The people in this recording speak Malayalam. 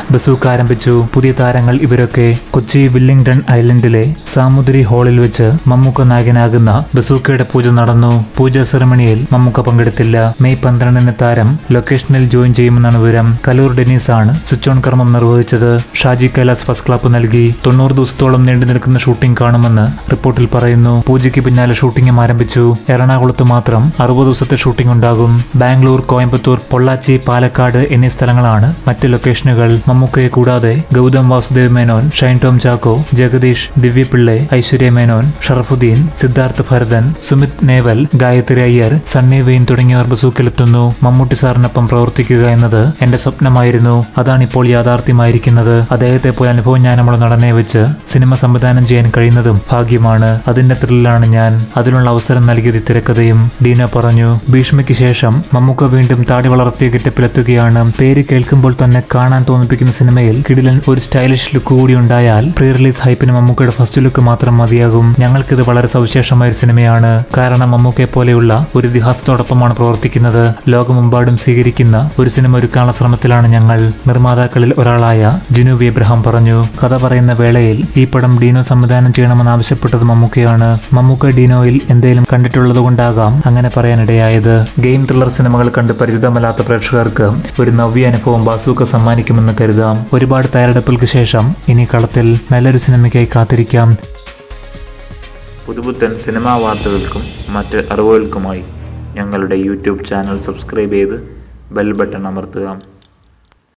ബസൂക്ക ആരംഭിച്ചു പുതിയ താരങ്ങൾ ഇവരൊക്കെ കൊച്ചി വില്ലിംഗ്ടൺ ഐലൻഡിലെ സാമുദ്രി ഹാളിൽ വെച്ച് മമ്മൂക്ക നായകനാകുന്ന ബസൂക്കയുടെ പൂജ നടന്നു പൂജാ സെറമണിയിൽ മമ്മൂക്ക പങ്കെടുത്തില്ല മെയ് പന്ത്രണ്ടിന് താരം ലൊക്കേഷനിൽ ജോയിൻ ചെയ്യുമെന്നാണ് വിവരം കലൂർ ഡെന്നീസ് ആണ് സ്വിച്ച് ഓൺ കർമ്മം നിർവഹിച്ചത് ഷാജി കൈലാസ് ഫസ്റ്റ് ക്ലാപ്പ് നൽകി തൊണ്ണൂറ് ദിവസത്തോളം നീണ്ടു നിൽക്കുന്ന ഷൂട്ടിംഗ് കാണുമെന്ന് റിപ്പോർട്ടിൽ പറയുന്നു പൂജയ്ക്ക് പിന്നാലെ ഷൂട്ടിംഗും ആരംഭിച്ചു എറണാകുളത്ത് മാത്രം അറുപത് ദിവസത്തെ ഷൂട്ടിംഗ് ഉണ്ടാകും ബാംഗ്ലൂർ കോയമ്പത്തൂർ പൊള്ളാച്ചി പാലക്കാട് എന്നീ സ്ഥലങ്ങളാണ് മറ്റ് ലൊക്കേഷനുകൾ മമ്മൂക്കയെ കൂടാതെ ഗൗതം വാസുദേവ് മേനോൻ ഷൈൻ ടോം ചാക്കോ ജഗദീഷ് ദിവ്യപിള്ളെ ഐശ്വര്യ മേനോൻ ഷറഫുദ്ദീൻ സിദ്ധാർത്ഥ് ഭരതൻ സുമിത് നേവൽ ഗായത്രി അയ്യർ സണ്ണി വെയിൻ തുടങ്ങിയവർ ബസൂക്കിലെത്തുന്നു മമ്മൂട്ടി സാറിനൊപ്പം പ്രവർത്തിക്കുക എന്നത് എന്റെ സ്വപ്നമായിരുന്നു അതാണിപ്പോൾ യാഥാർത്ഥ്യമായിരിക്കുന്നത് അദ്ദേഹത്തെ പോലെ അനുഭവജ്ഞാനമുള്ള നടനെ വെച്ച് സിനിമ സംവിധാനം ചെയ്യാൻ കഴിയുന്നതും ഭാഗ്യമാണ് അതിന്റെ ത്രില്ലാണ് ഞാൻ അതിനുള്ള അവസരം നൽകിയത് ഈ തിരക്കഥയും ഡീന പറഞ്ഞു ഭീഷ്മയ്ക്ക് ശേഷം മമ്മൂക്ക വീണ്ടും താടി വളർത്തിയ ഗെറ്റപ്പിലെത്തുകയാണ് പേര് കേൾക്കുമ്പോൾ തന്നെ കാണാൻ തോന്നിപ്പിക്കുന്ന സിനിമയിൽ കിടിലൻ ഒരു സ്റ്റൈലിഷ് ലുക്ക് കൂടി ഉണ്ടായാൽ പ്രീ റിലീസ് ഹൈപ്പിന് മമ്മൂക്കയുടെ ഫസ്റ്റ് ലുക്ക് മാത്രം മതിയാകും ഞങ്ങൾക്കിത് വളരെ സവിശേഷമായ ഒരു സിനിമയാണ് കാരണം മമ്മൂക്കയെ പോലെയുള്ള ഒരു ഇതിഹാസത്തോടൊപ്പമാണ് പ്രവർത്തിക്കുന്നത് ലോകമെമ്പാടും സ്വീകരിക്കുന്ന ഒരു സിനിമ ഒരുക്കാനുള്ള ശ്രമത്തിലാണ് ഞങ്ങൾ നിർമ്മാതാക്കളിൽ ഒരാളായ ജിനു വി എബ്രഹാം പറഞ്ഞു കഥ പറയുന്ന വേളയിൽ ഈ പടം ഡീനോ സംവിധാനം ചെയ്യണമെന്ന് ആവശ്യപ്പെട്ടത് മമ്മൂക്കയാണ് മമ്മൂക്ക ഡീനോയിൽ എന്തേലും കണ്ടിട്ടുള്ളത് കൊണ്ടാകാം അങ്ങനെ പറയാനിടയായത് ഗെയിം ത്രില്ലർ സിനിമകൾ കണ്ട് പരിചിതമല്ലാത്ത പ്രേക്ഷകർക്ക് ഒരു നവ്യ അനുഭവം ബാസൂക്ക സമ്മാനിക്കുമെന്ന് കരുതാം ഒരുപാട് തയ്യാറെടുപ്പുകൾക്ക് ശേഷം ഇനി കളത്തിൽ നല്ലൊരു സിനിമയ്ക്കായി കാത്തിരിക്കാം പുതുപുത്തൻ സിനിമാ വാർത്തകൾക്കും മറ്റ് അറിവുകൾക്കുമായി ഞങ്ങളുടെ യൂട്യൂബ് ചാനൽ സബ്സ്ക്രൈബ് ചെയ്ത് ബെൽ ബട്ടൺ അമർത്തുക